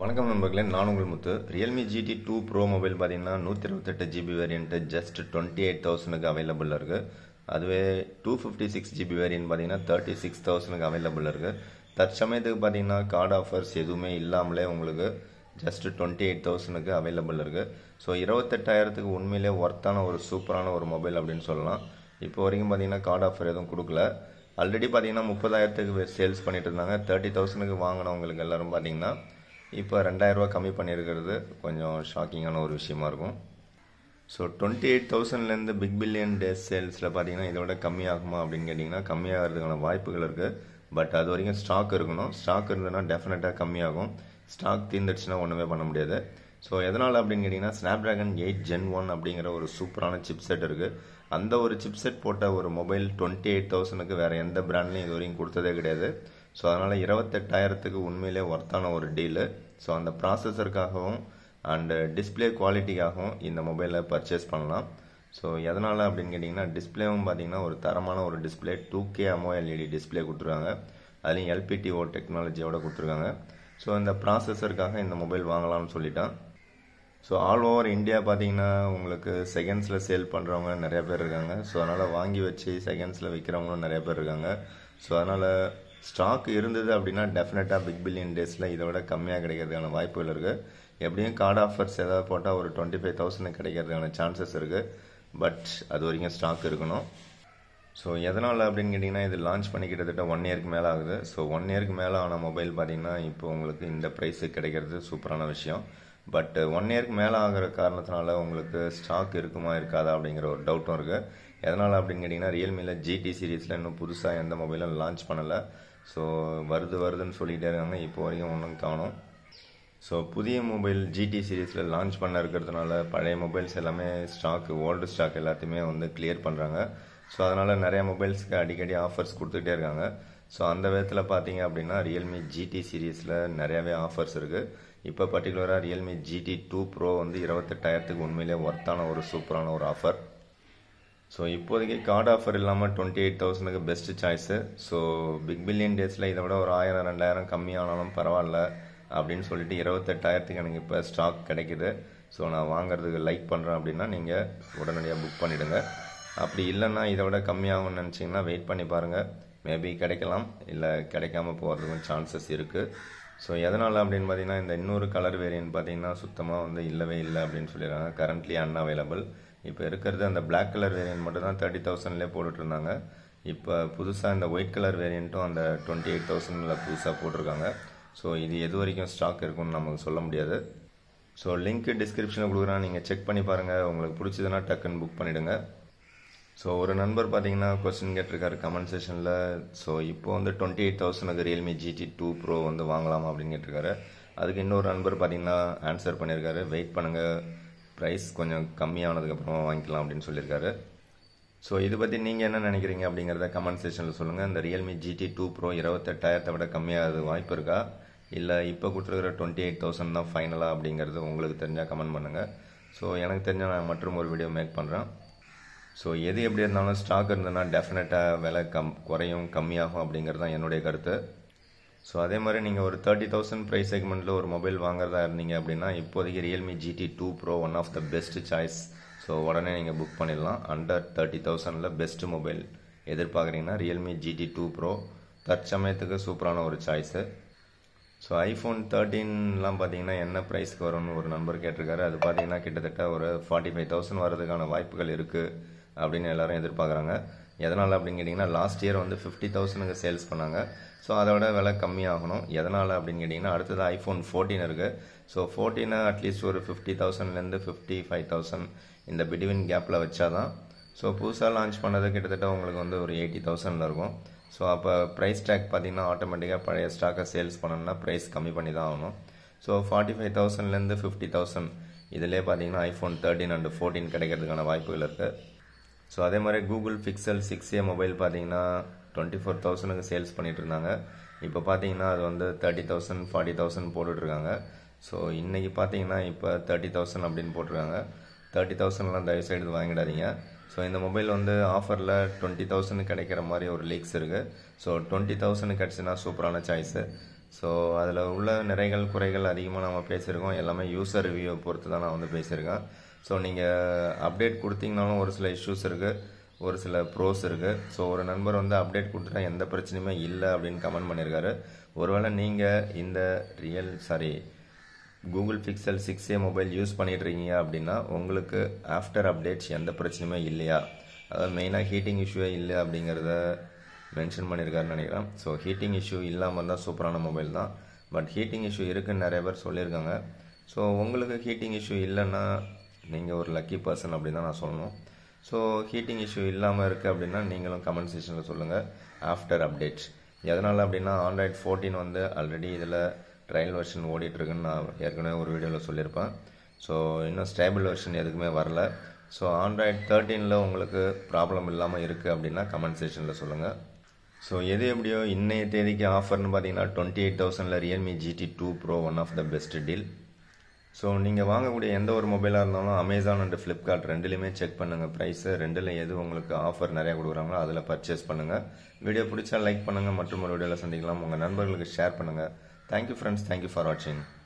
வணக்கம் நண்பர்களே நான் உங்கள் Muthu Realme GT two pro mobile பார்த்தீங்கன்னா நூற்றி இருபத்தெட்டு GB variant just twenty eight தௌசண்ட்க்கு அவைலபிள் இருக்குது அதுவே two fifty six GB variant பார்த்தீங்கன்னா தேர்ட்டி சிக்ஸ் தௌசண்ட்க்கு அவைலபிள் இருக்குது தற்சமயத்துக்கு பார்த்தீங்கன்னா கார்டு ஆஃபர்ஸ் எதுவுமே இல்லாமலே உங்களுக்கு ஜஸ்ட் டுவெண்ட்டி எயிட் தௌசண்ட்க்கு அவைலபிள் இருக்குது ஸோ இருபத்தெட்டாயிரத்துக்கு உண்மையிலே ஒர்த்தான ஒரு சூப்பரான ஒரு மொபைல் அப்படின்னு சொல்லலாம் இப்போ வரைக்கும் பார்த்தீங்கன்னா கார்டு ஆஃபர் எதுவும் கொடுக்கல ஆல்ரெடி பார்த்தீங்கன்னா முப்பதாயிரத்துக்கு சேல்ஸ் பண்ணிட்டு இருந்தாங்க தேர்ட்டி தௌசண்ட்க்கு வாங்கினவங்களுக்கு எல்லாரும் பார்த்தீங்கன்னா இப்போ ரெண்டாயிரரூவா கம்மி பண்ணியிருக்கிறது கொஞ்சம் ஷாக்கிங்கான ஒரு விஷயமா இருக்கும் ஸோ டுவெண்ட்டி எயிட் தௌசண்ட்லேருந்து பிக் பில்லியன் டேஸ் சேல்ஸில் பார்த்தீங்கன்னா இதை விட கம்மியாகுமா அப்படின்னு கேட்டிங்கன்னா கம்மியாகிறதுக்கான வாய்ப்புகள் இருக்குது பட் அது வரைக்கும் ஸ்டாக் இருக்கணும் ஸ்டாக் இருந்ததுன்னா டெஃபினட்டாக கம்மியாகும் ஸ்டாக் தீர்ந்துடுச்சுன்னா ஒன்றுமே பண்ண முடியாது ஸோ எதனால் அப்படின்னு கேட்டிங்கன்னா Snapdragon eight gen one அப்படிங்கிற ஒரு சூப்பரான சிப் செட் இருக்குது அந்த ஒரு சிப் செட் போட்ட ஒரு மொபைல் டுவெண்ட்டி எயிட் தௌசண்ட்க்கு வேறு எந்த பிராண்ட்லையும் இது வரைக்கும் கொடுத்ததே கிடையாது ஸோ அதனால் இருபத்தெட்டாயிரத்துக்கு உண்மையிலே ஒர்த்தான ஒரு டீலு ஸோ அந்த ப்ராசஸருக்காகவும் அண்டு டிஸ்பிளே குவாலிட்டிக்காகவும் இந்த மொபைலை பர்ச்சேஸ் பண்ணலாம் ஸோ எதனால் அப்படின்னு கேட்டிங்கன்னா டிஸ்பிளேவும் பார்த்தீங்கன்னா ஒரு தரமான ஒரு display two K AMOLED display கொடுத்துருக்காங்க அதுலேயும் எல்பிடிஓ டெக்னாலஜியோட கொடுத்துருக்காங்க ஸோ இந்த ப்ராசஸருக்காக இந்த மொபைல் வாங்கலாம்னு சொல்லிட்டான் ஸோ ஆல் ஓவர் இந்தியா பார்த்தீங்கன்னா உங்களுக்கு செகண்ட்ஸில் சேல் பண்ணுறவங்க நிறைய பேர் இருக்காங்க ஸோ அதனால் வாங்கி வச்சு செகண்ட்ஸில் விற்கிறவங்களும் நிறைய பேர் இருக்காங்க ஸோ அதனால் ஸ்டாக் இருந்தது அப்படின்னா டெஃபினட்டாக பிக் பில்லியன் டேஸில் இதை விட கம்மியாக கிடைக்கிறதுக்கான வாய்ப்புகள் இருக்குது எப்படியும் கார்டு ஆஃபர்ஸ் ஏதாவது போட்டால் ஒரு டுவெண்ட்டி ஃபைவ் தௌசண்ட் கிடைக்கிறதுக்கான சான்சஸ் இருக்குது பட் அது வரைக்கும் ஸ்டாக் இருக்கணும் ஸோ எதனால் அப்படின்னு கேட்டிங்கன்னா இது லான்ச் பண்ணி கிட்டத்தட்ட ஒன் இயருக்கு மேலே ஆகுது ஸோ ஒன் இயருக்கு மேலே ஆன மொபைல் பார்த்தீங்கன்னா இப்போ உங்களுக்கு இந்த ப்ரைஸுக்கு கிடைக்கிறது சூப்பரான விஷயம் பட் ஒன் இயருக்கு மேலே ஆகிற காரணத்தினால உங்களுக்கு ஸ்டாக் இருக்குமா இருக்காதா அப்படிங்கிற ஒரு டவுட்டும் இருக்குது எதனால் அப்படின்னு கேட்டிங்கன்னா ரியல்மியில் ஜிடி சீரீஸில் இன்னும் புதுசாக எந்த மொபைலும் லான்ச் பண்ணலை ஸோ வருது வருதுன்னு சொல்லிகிட்டே இருக்காங்க இப்போ வரைக்கும் ஒன்றும் காணும் ஸோ புதிய மொபைல் ஜிடி சீரீஸில் லான்ச் பண்ண இருக்கிறதுனால பழைய மொபைல்ஸ் எல்லாமே ஸ்டாக்கு ஓல்டு ஸ்டாக் எல்லாத்தையுமே வந்து கிளியர் பண்ணுறாங்க ஸோ அதனால் நிறைய மொபைல்ஸ்க்கு அடிக்கடி ஆஃபர்ஸ் கொடுத்துக்கிட்டே இருக்காங்க ஸோ அந்த விதத்தில் பார்த்தீங்க அப்படின்னா ரியல்மி ஜிடி சீரீஸில் நிறையாவே ஆஃபர்ஸ் இருக்குது இப்போ பர்டிகுலராக ரியல்மி ஜிடி டூ ப்ரோ வந்து இருபத்தெட்டாயிரத்துக்கு உண்மையிலே ஒர்த்தான ஒரு சூப்பரான ஒரு ஆஃபர் ஸோ இப்போதைக்கு கார்டு ஆஃபர் இல்லாமல் டுவெண்ட்டி எயிட் தௌசண்ட்க்கு best choice so big billion டேஸில் இதை விட ஒரு ஆயிரம் ரெண்டாயிரம் கம்மியானாலும் பரவாயில்ல அப்படின்னு சொல்லிட்டு இருபத்தெட்டாயிரத்துக்கு எனக்கு இப்போ ஸ்டாக் கிடைக்குது ஸோ நான் வாங்குறதுக்கு லைக் பண்ணுறேன் அப்படின்னா நீங்கள் உடனடியாக புக் பண்ணிவிடுங்க அப்படி இல்லைன்னா இதை விட கம்மியாகும்னு நினச்சிங்கன்னா வெயிட் பண்ணி பாருங்கள் மேபி கிடைக்கலாம் இல்லை கிடைக்காம போகிறதுக்கும் சான்சஸ் இருக்குது ஸோ எதனால் அப்படின்னு பார்த்தீங்கன்னா இந்த இன்னொரு கலர் வேரியன்ட் பார்த்தீங்கன்னா சுத்தமாக வந்து இல்லவே இல்லை அப்படின்னு சொல்லிடுறாங்க கரண்ட்லி அன்அவைலபிள் இப்போ இருக்கிறது அந்த பிளாக் கலர் வேரியன்ட் மட்டும் தான் தேர்ட்டி தௌசண்ட்லேயே போட்டுட்ருந்தாங்க இப்போ புதுசாக இந்த ஒயிட் கலர் வேரியண்ட்டும் அந்த டுவெண்ட்டி எயிட் தௌசண்டில் புதுசாக போட்டிருக்காங்க ஸோ இது எது வரைக்கும் ஸ்டாக் இருக்கும்னு நமக்கு சொல்ல முடியாது ஸோ லிங்க் டிஸ்கிரிப்ஷனில் கொடுக்குறேன் நீங்கள் செக் பண்ணி பாருங்கள் உங்களுக்கு பிடிச்சதுன்னா டக்குன்னு புக் பண்ணிவிடுங்க ஸோ ஒரு நண்பர் பார்த்தீங்கன்னா கொஸ்டின் கேட்டிருக்காரு கமெண்ட் செஷனில் ஸோ இப்போ வந்து டுவெண்ட்டி எயிட் தௌசண்ட்க்கு ரியல்மி ஜிடி டூ ப்ரோ வந்து வாங்கலாமா அப்படின்னு கேட்டிருக்காரு அதுக்கு இன்னொரு நண்பர் பார்த்தீங்கன்னா ஆன்சர் பண்ணியிருக்காரு வெயிட் பண்ணுங்கள் ப்ரைஸ் கொஞ்சம் கம்மியானதுக்கப்புறமா வாங்கிக்கலாம் அப்படின்னு சொல்லியிருக்காரு ஸோ இதை பற்றி நீங்கள் என்ன நினைக்கிறீங்க அப்படிங்கிறத கமெண்ட் செஷனில் சொல்லுங்கள் இந்த ரியல்மி ஜிடி டூ ப்ரோ இருபத்தெட்டாயிரத்தை விட கம்மியாகிறது வாய்ப்பு இருக்கா இல்லை இப்போ கொடுத்துருக்கிற டுவெண்ட்டி எயிட் தௌசண்ட் தான் ஃபைனலாக அப்படிங்கிறது உங்களுக்கு தெரிஞ்சால் கமெண்ட் பண்ணுங்கள் ஸோ எனக்கு தெரிஞ்சால் நான் மற்றும் ஒரு வீடியோ மேக் பண்ணுறேன் ஸோ எது எப்படி இருந்தாலும் ஸ்டாக் இருந்ததுன்னா டெஃபினட்டாக விலை கம் குறையும் கம்மியாகும் அப்படிங்கிறது தான் என்னுடைய கருத்து ஸோ அதே மாதிரி நீங்கள் ஒரு தேர்ட்டி தௌசண்ட் ப்ரைஸ் செக்மெண்ட்டில் ஒரு மொபைல் வாங்குறதா இருந்தீங்க அப்படின்னா இப்போதைக்கு Realme GT two pro one of the best choice so உடனே நீங்கள் புக் பண்ணிடலாம் அண்டர் தேர்ட்டி தௌசண்டில் பெஸ்ட் மொபைல் எதிர்பார்க்குறீங்கன்னா ரியல்மி ஜிடி டூ ப்ரோ தற்சமயத்துக்கு சூப்பரான ஒரு சாய்ஸு ஸோ ஐஃபோன் தேர்ட்டீன்லாம் பார்த்தீங்கன்னா என்ன ப்ரைஸ்க்கு வரும்னு ஒரு நண்பர் கேட்டிருக்காரு அது பார்த்தீங்கன்னா கிட்டத்தட்ட ஒரு ஃபார்ட்டி ஃபைவ் தௌசண்ட் வரதுக்கான வாய்ப்புகள் இருக்குது அப்படின்னு எல்லாரும் எதிர்பார்க்குறாங்க எதனால் அப்படின்னு கேட்டிங்கன்னா லாஸ்ட் இயர் வந்து ஃபிஃப்டி தௌசண்ட்க்கு சேல்ஸ் பண்ணாங்க ஸோ அதோட விலை கம்மியாகணும் எதனால் அப்படின்னு கேட்டிங்கன்னா அடுத்தது ஐஃபோன் ஃபோர்டீன் இருக்குது ஸோ ஃபோர்டீனை அட்லீஸ்ட் ஒரு ஃபிஃப்டி தௌசண்ட்லேருந்து ஃபிஃப்டி ஃபைவ் தௌசண்ட் இந்த பிட்வீன் கேப்பில் வச்சா தான் ஸோ புதுசாக லான்ச் பண்ணது கிட்டத்தட்ட உங்களுக்கு வந்து ஒரு எயிட்டி தௌசண்டில் இருக்கும் ஸோ அப்போ ப்ரைஸ் டேக் பார்த்தீங்கன்னா ஆட்டோமேட்டிக்காக பழைய ஸ்டாக்கை சேல்ஸ் பண்ணணும்னா ப்ரைஸ் கம்மி பண்ணி தான் ஆகணும் ஸோ ஃபார்ட்டி ஃபைவ் தௌசண்ட்லேருந்து ஃபிஃப்டி தௌசண்ட் இதிலே பார்த்தீங்கன்னா ஐஃபோன் தேர்ட்டின் அண்ட் ஃபோர்டீன் கிடைக்கிறதுக்கான வாய்ப்புகள் இருக்குது ஸோ அதே மாதிரி Google Pixel six A mobile பார்த்தீங்கன்னா டுவெண்ட்டி ஃபோர் தௌசண்ட்க்கு சேல்ஸ் பண்ணிட்டு இருந்தாங்க இப்போ பார்த்தீங்கன்னா அது வந்து தேர்ட்டி தௌசண்ட் ஃபார்ட்டி தௌசண்ட் போட்டுட்ருக்காங்க ஸோ இன்றைக்கி பார்த்தீங்கன்னா இப்போ தேர்ட்டி தௌசண்ட் அப்படின்னு போட்டிருக்காங்க தேர்ட்டி தௌசண்ட்லாம் தயவுசைடு வாங்கிடாதீங்க ஸோ இந்த மொபைல் வந்து ஆஃபரில் டுவெண்ட்டி தௌசண்ட் கிடைக்கிற மாதிரி ஒரு லீக்ஸ் இருக்குது ஸோ டுவெண்ட்டி தௌசண்ட் கிடச்சுன்னா சூப்பரான சாய்ஸு ஸோ அதில் உள்ள நிறைகள் குறைகள் அதிகமாக நம்ம பேசியிருக்கோம் எல்லாமே யூசர் ரிவ்யூவை பொறுத்து தான் நான் வந்து பேசியிருக்கேன் ஸோ நீங்கள் அப்டேட் கொடுத்தீங்கனாலும் ஒரு சில இஷ்யூஸ் இருக்குது ஒரு சில ப்ரோஸ் இருக்குது ஸோ ஒரு நண்பர் வந்து அப்டேட் கொடுத்துட்டா எந்த பிரச்சனையுமே இல்லை அப்படின்னு கமெண்ட் பண்ணியிருக்காரு ஒருவேளை நீங்கள் இந்த real sorry Google Pixel six A mobile use பண்ணிட்டு இருக்கீங்க அப்படின்னா உங்களுக்கு ஆஃப்டர் அப்டேட்ஸ் எந்த பிரச்சனையுமே இல்லையா அதாவது மெயினாக ஹீட்டிங் இஷ்யூவே இல்லை அப்படிங்கிறத மென்ஷன் பண்ணியிருக்காருன்னு நினைக்கிறேன் ஸோ ஹீட்டிங் இஷ்யூ இல்லாமல் இருந்தால் சூப்பரான மொபைல் தான் பட் ஹீட்டிங் இஷ்யூ இருக்குன்னு நிறைய பேர் சொல்லியிருக்காங்க ஸோ உங்களுக்கு ஹீட்டிங் இஷ்யூ இல்லைன்னா நீங்கள் ஒரு லக்கி பர்சன் அப்படின்னு தான் நான் சொல்லணும் ஸோ ஹீட்டிங் இஷ்யூ இல்லாமல் இருக்குது அப்படின்னா நீங்களும் கமெண்ட் செக்ஷனில் சொல்லுங்கள் ஆஃப்டர் அப்டேட்ஸ் எதனால் அப்படின்னா ஆண்ட்ராய்ட் ஃபோர்டீன் வந்து ஆல்ரெடி இதில் ட்ரையல் வெர்ஷன் ஓடிட்டுருக்குன்னு நான் ஏற்கனவே ஒரு வீடியோவில் சொல்லியிருப்பேன் ஸோ இன்னும் ஸ்டேபிள் வெர்ஷன் எதுக்குமே வரல ஸோ ஆண்ட்ராய்ட் தேர்ட்டீனில் உங்களுக்கு ப்ராப்ளம் இல்லாமல் இருக்குது அப்படின்னா கமெண்ட் செக்ஷனில் சொல்லுங்கள் ஸோ எது எப்படியோ இன்னைய தேதிக்கு ஆஃபர்னு பார்த்தீங்கன்னா டுவெண்ட்டி எயிட் தௌசண்டில் Realme GT two pro one of the best deal so நீங்கள் வாங்கக்கூடிய எந்த ஒரு மொபைலாக இருந்தாலும் அமேசான் அண்ட் ஃப்ளிப்கார்ட் ரெண்டுலையுமே செக் பண்ணுங்கள் ப்ரைஸு ரெண்டில் எது உங்களுக்கு ஆஃபர் நிறையா கொடுக்குறாங்களோ அதில் பர்ச்சேஸ் பண்ணுங்கள் வீடியோ பிடிச்சா லைக் பண்ணுங்கள் மற்றும் ஒரு வீடியோவில் சந்திக்கலாம் உங்கள் நண்பர்களுக்கு ஷேர் பண்ணுங்கள் தேங்க்யூ ஃப்ரெண்ட்ஸ் தேங்க்யூ ஃபார் வாட்சிங்